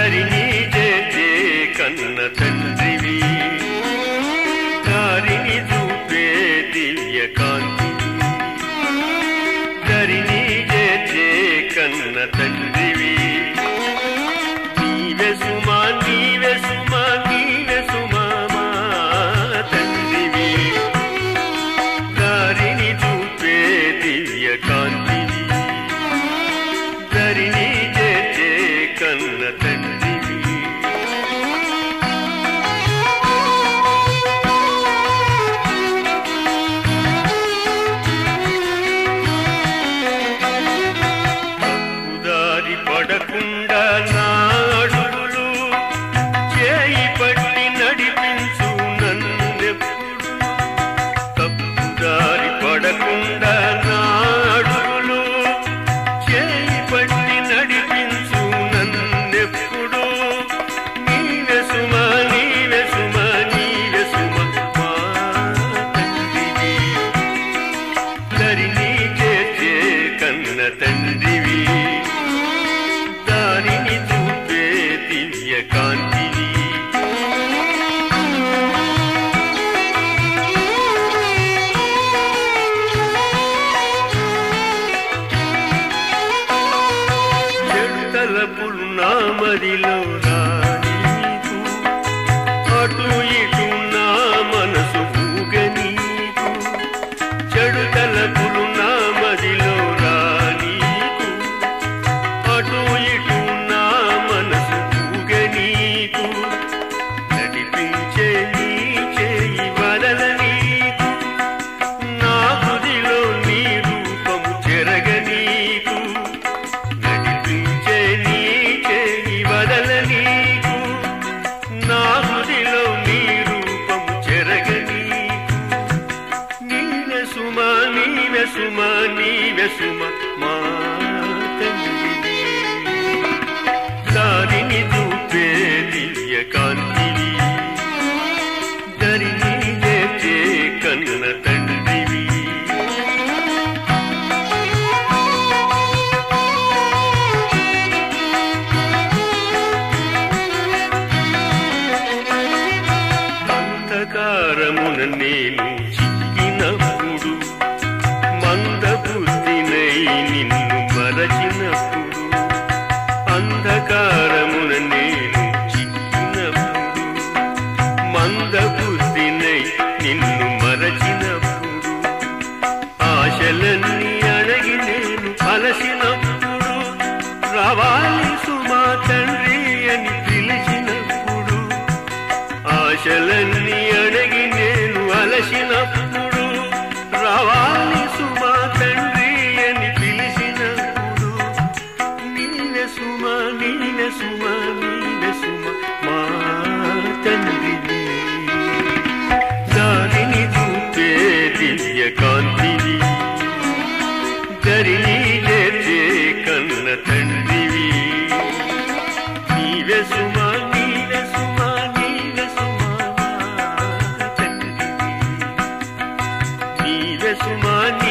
ధరిణి చేసే కన్న తండ్రివి దారిని చూపే దివ్య కాంతివి ధరిణి చేసే కన్న తండ్రివి నీవే సుమా నీవే సుమా నీవే సుమా మా తండ్రివి దారిని చూపే దివ్య కాంతివి ధరిణి చేసే కన్న తండ్రివి ఉదారి పడకుండా నా అడుగులు చేయి పట్టి నడిపించు నన్నెప్పుడు తప్పుదారి పడకుండా నా అడుగులు చేయి పట్టి నడిపించు నన్నెప్పుడు నీవే సుమా నీవే సుమా నీవే సుమా మా తండ్రివి ధరిని చేసే కన్న తండ్రివి దానిని చూపే దివ్య కాంతివి చెడు తలపులు నా మదిలో రానీకు అటు ఇటు నా మనసు ఊగనీకు చెడు తలపులు నా మదిలో రానీకు అటు ఇటు నా మనసు ఊగనీకు నడిపించే నీ చేయి వదల నీకు నా హృదిలో నీ రూపము చెరగనీకు నడిపించే నీ చేయి వదల నీకు నా హృదిలో నీ రూపము చెరగనీకు నీవే సుమా నీవే సుమా నీవే సుమా మా తండ్రివి దారిని చూపే దివ్య కాంతివి దరిని చేసే కన్న తండ్రివి అంధకారమున నేను చిక్కినప్పుడు మందబుద్ధినై నిన్ను మరచినప్పుడు అంధకారమున నేను చిక్కినప్పుడు మందబుద్ధినై నిన్ను మరచినప్పుడు ఆశలన్నీ అణగి నేను అలసినప్పుడు రావాలి సుమా తండ్రి అని పిలిచినప్పుడు ఆశలన్నీ అణగి నేను అలసినప్పుడు రావాలి సుమా తండ్రి అని పిలిచినప్పుడు నీవే సుమా నీవే సుమా నీవే సుమా మా తండ్రివి దారిని చూపే దివ్య కాంతివి దరిని చేసే కన్న తండ్రివి నీవే సుమా నీవే సుమా నీవే సుమా మా తండ్రివి నీవే సుమా